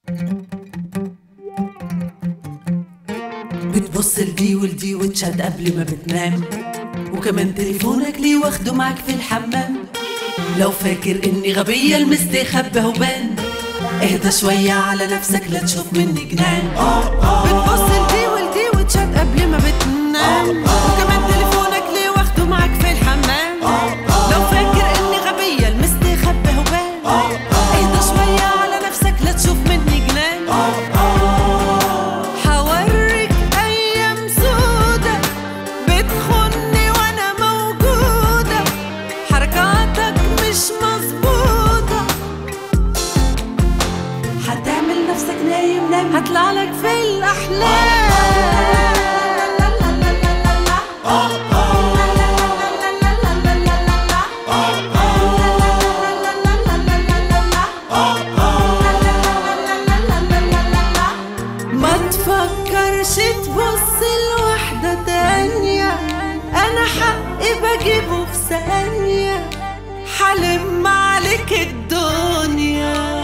بتبص لدي ولدي وتشات قبل ما بتنام وكمان تليفونك ليه واخده معك في الحمام لو فاكر اني غبية المستخبى وبان اهدى شوية على نفسك لا تشوف مني جنان بتبص لدي ولدي وتشات قبل ما بتنام وكمان تليفونك ليه واخده معك في الحمام لو فاكر اني غبية المستخبى وبان اهدى شوية على نفسك لا تشوف مني جنان حوريك ايام سودة بتخني وانا موجودة حركاتك مش مظبوطة هتعمل نفسك نايم نايم هطلع لك في الأحلام ما تفكرش تبص لواحدة تانية أنا حقي بجيبه في ثانية حلم عليك الدنيا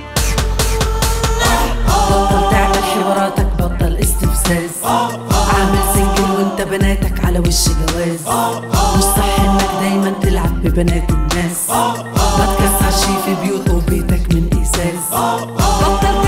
بطل تعمل حواراتك بطل استفزاز عامل سنجل وانت بناتك على وش جواز مش صح انك دايما تلعب ببنات الناس ما تكسرش في بيوت وبيتك من ازاز بطل